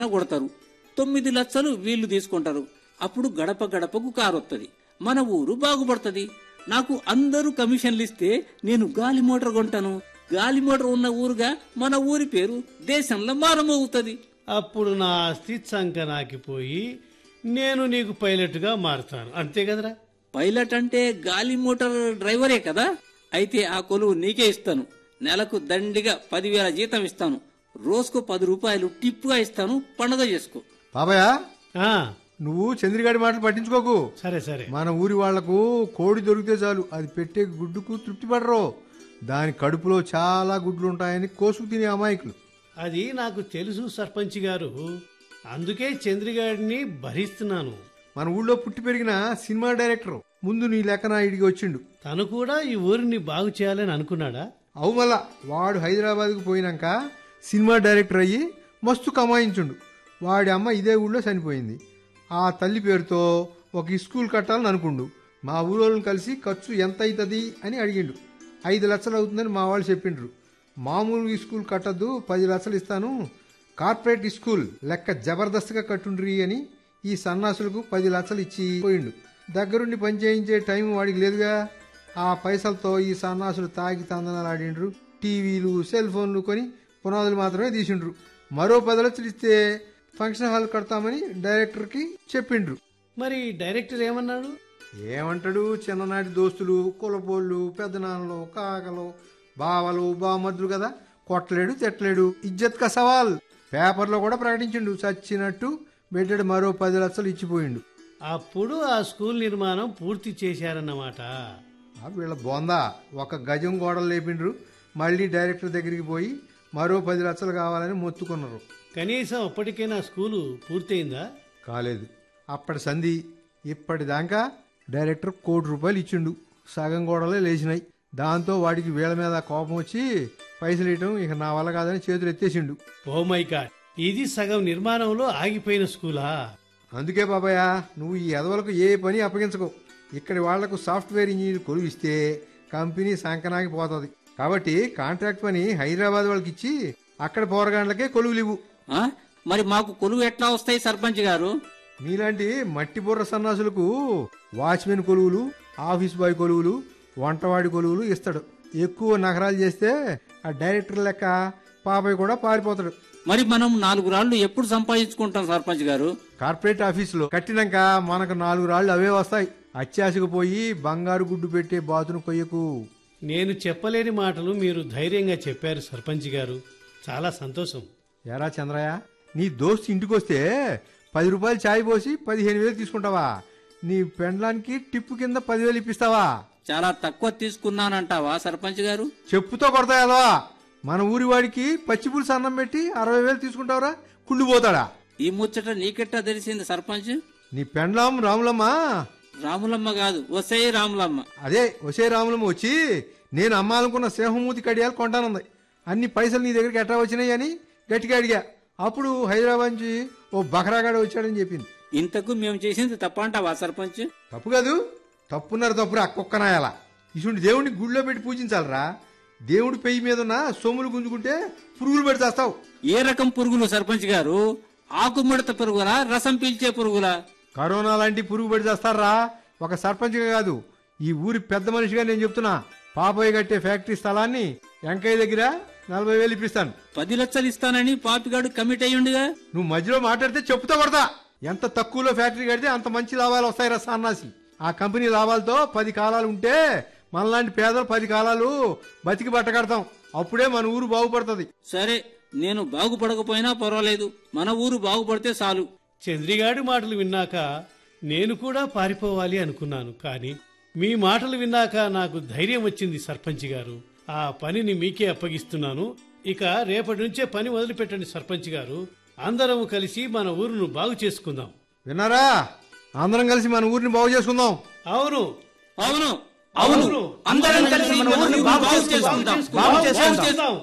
కొడతారు తొమ్మిది లక్షలు వీళ్ళు తీసుకుంటారు అప్పుడు గడప గడపకు కారు వస్తుంది మన ఊరు బాగుపడుతుంది నాకు అందరూ కమిషన్లు ఇస్తే నేను గాలి మోటార్ కొంటాను గాలి మోటార్ ఉన్న ఊరుగా మన ఊరి పేరు దేశంలో మారమవుతుంది అప్పుడు నా ఆస్తి చంకనాకిపోయి నేను నీకు పైలట్గా మారుతాను అంతే కదరా పైలట్ అంటే గాలి మోటార్ డ్రైవరే కదా అయితే ఆ కొలువు నీకే ఇస్తాను నెలకు దండిగా పదివేల జీతం ఇస్తాను రోజుకు పది రూపాయలు టిప్పుగా ఇస్తాను పండగ చేసుకో బాబాయ్ ఆ, నువ్వు చంద్రిగాడి మాటలు పట్టించుకోకు సరే సరే మన ఊరి వాళ్లకు కోడి దొరికితే చాలు అది పెట్టే గుడ్డుకు తృప్తి పడరు దాని కడుపులో చాలా గుడ్లు ఉంటాయని కోసుకు తినే అమాయకులు అది నాకు తెలుసు సర్పంచ్ గారు అందుకే చంద్రిగాడిని భరిస్తున్నాను మన ఊళ్ళో పుట్టి పెరిగిన సినిమా డైరెక్టర్ ముందు నీ లెక్కన ఇడికి వచ్చిండు తను కూడా ఈ ఊరిని బాగు చేయాలని అనుకున్నాడా అవు మళ్ళా వాడు హైదరాబాద్కు పోయినాక సినిమా డైరెక్టర్ అయ్యి మస్తు కమాయించుండు వాడి అమ్మ ఇదే ఊళ్ళో చనిపోయింది ఆ తల్లి పేరుతో ఒక స్కూల్ కట్టాలని అనుకుండు మా ఊరోళ్ళని కలిసి ఖర్చు ఎంత అవుతుంది అని అడిగిండు ఐదు లక్షలు అవుతుందని మా వాళ్ళు చెప్పిండ్రు మామూలు స్కూల్ కట్టద్దు పది లక్షలు ఇస్తాను కార్పొరేట్ స్కూల్ లెక్క జబర్దస్త్గా కట్టుండ్రి అని ఈ సన్నాసులకు పది లక్షలు ఇచ్చి పోయిండు దగ్గరుండి పనిచేయించే టైం వాడికి లేదుగా ఆ పైసలతో ఈ సన్నాసులు తాగి తందనాలు ఆడిండ్రు టీవీలు సెల్ ఫోన్లు కొని పునాదులు మాత్రమే తీసిండ్రు మరో పది లక్షలు ఇస్తే ఫంక్షన్ హాల్ కడతామని డైరెక్టర్కి చెప్పిండ్రు మరి డైరెక్టర్ ఏమన్నాడు ఏమంటాడు చిన్ననాటి దోస్తులు కులపోళ్ళు పెద్దనాన్నలు కాకలు బావలు బామద్దులు కదా కొట్టలేడు తిట్టలేడు ఇజ్జత్ కా సవాల్ పేపర్లో కూడా ప్రకటించిండు చచ్చినట్టు పెట్టాడు మరో పది లక్షలు ఇచ్చిపోయిండు అప్పుడు ఆ స్కూల్ నిర్మాణం పూర్తి చేశారన్నమాట ఆ వీళ్ళ బొందా ఒక గజం గోడలు లేపిండ్రు మళ్ళీ డైరెక్టర్ దగ్గరికి పోయి మరో పది లక్షలు కావాలని మొత్తుకున్నారు కనీసం అప్పటికైనా స్కూలు పూర్తయిందా కాలేదు అప్పటి సంధి ఇప్పటిదాకా డైరెక్టర్ కోటి రూపాయలు ఇచ్చిండు సగం గోడలే లేచినాయి దాంతో వాడికి వీళ్ళ మీద కోపం వచ్చి పైసలు ఇవ్వటం ఇక నా వల్ల కాదని చేతులు ఎత్తేసిండు ఓ మై గాడ్ ఇది సగం నిర్మాణంలో ఆగిపోయిన స్కూలా అందుకే బాబాయ్ నువ్వు ఈ ఎదవలకు ఏ పని అప్పగించకు ఇక్కడి వాళ్లకు సాఫ్ట్వేర్ ఇంజనీర్ కొలువు ఇస్తే కంపెనీ సంకనాకి పోతుంది కాబట్టి కాంట్రాక్ట్ పని హైదరాబాద్ వాళ్ళకి ఇచ్చి అక్కడ పోరగాండ్లకే కొలువులు ఇవ్వు ఆ? మరి మాకు కొలువు ఎట్లా వస్తాయి సర్పంచ్ గారు మీలాంటి మట్టి బుర్ర సన్నాసులకు వాచ్మెన్ కొలువులు ఆఫీస్ బాయ్ కొలువులు వంటవాడి కొలువులు ఇస్తాడు ఎక్కువ నగరాలు చేస్తే ఆ డైరెక్టర్ లెక్క పాపయ్య కూడా పారిపోతాడు మరి మనం నాలుగు రాళ్లు ఎప్పుడు సంపాదించుకుంటాం సర్పంచ్ గారు కార్పొరేట్ ఆఫీసులో కట్టినాక మనకు నాలుగు రాళ్ళు అవే వస్తాయి అత్యాశకు పోయి బంగారు గుడ్డు పెట్టే బాతును కొయ్యకు నేను చెప్పలేని మాటలు మీరు ధైర్యంగా చెప్పారు సర్పంచ్ గారు చాలా సంతోషం ఎరా చంద్రయ్య నీ దోస్తు ఇంటికొస్తే పది రూపాయలు ఛాయ్ పోసి పదిహేను వేలు తీసుకుంటావా నీ పెండ్లానికి టిప్పు కింద పదివేలు ఇప్పిస్తావా చాలా తక్కువ తీసుకున్నానంటావా సర్పంచ్ గారు చెప్పుతో కొడతాయా మన ఊరి వాడికి పచ్చి పులుసు అన్నం పెట్టి అరవై వేలు తీసుకుంటావురా కుళ్ళిపోతాడా ఈ ముచ్చట నీకెట్టా తెలిసింది సర్పంచ్ నీ పెండ్లాం రాములమ్మ రాములమ్మ కాదు వసే రాములమ్మ అదే ఒసే రాములమ్మ వచ్చి నేను అమ్మాలనుకున్న సింహమూతి కడియాలు కొంటానుంది అన్ని పైసలు నీ దగ్గరికి ఎట్లా వచ్చినాయి అని గట్టిగా అడిగా అప్పుడు హైదరాబాద్ నుంచి ఓ బకరాగాడు వచ్చాడని చెప్పింది ఇంతకు మేము చేసింది తప్పంటావా సర్పంచ్ తప్పు కాదు తప్పున్నారు తప్పురా కుక్కనాయాల ఇటువంటి దేవుడిని గుళ్ళో పెట్టి పూజించాలరా దేవుడి పెయ్యి మీద ఉన్న సొమ్ములు గుంజుకుంటే పురుగులు పెట్టి చేస్తావు ఏ రకం పురుగులు సర్పంచ్ గారు ఆకుముడత పురుగులా రసం పీల్చే పురుగులా కరోనా లాంటి పురుగు పెట్టి చేస్తారా ఒక సర్పంచ్గా కాదు ఈ ఊరి పెద్ద మనిషిగా నేను చెప్తున్నా పాపయ్య కట్టే ఫ్యాక్టరీ స్థలాన్ని వెంకయ్య దగ్గర నలభై వేలు ఇప్పిస్తాను పది లక్షలు ఇస్తానని పాపిగాడు కమిట్ అయ్యుండుగా నువ్వు మధ్యలో మాట్లాడితే చెప్పుతో కొడతా ఎంత తక్కువలో ఫ్యాక్టరీ కడితే అంత మంచి లాభాలు వస్తాయి రా సన్నాసి ఆ కంపెనీ లాభాలతో పది కాలాలు ఉంటే మనలాంటి పేదలు పది కాలాలు బతికి బట్టకడతాం అప్పుడే మన ఊరు బాగుపడుతుంది సరే నేను బాగుపడకపోయినా పర్వాలేదు మన ఊరు బాగుపడితే చాలు చంద్రిగాడి మాటలు విన్నాక నేను కూడా పారిపోవాలి అనుకున్నాను కానీ మీ మాటలు విన్నాక నాకు ధైర్యం వచ్చింది సర్పంచ్ గారు ఆ పనిని మీకే అప్పగిస్తున్నాను ఇక రేపటి నుంచే పని మొదలుపెట్టండి సర్పంచ్ గారు అందరం కలిసి మన ఊరును బాగు చేసుకుందాం విన్నారా అందరం కలిసి మన ఊరిని బాగు చేసుకుందాం అవును అవును అవును అందరం కలిసి మన ఊరిని బాగు చేసుకుందాం బాగు చేసుకుందాం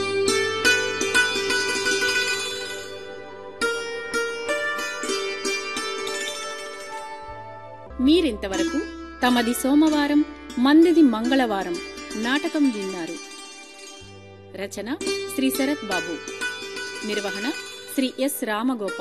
మీరింతవరకు తమది సోమవారం మందిది మంగళవారం నాటకం విన్నారు రచన శ్రీ శరత్ బాబు నిర్వహణ శ్రీ ఎస్ రామగోపాల్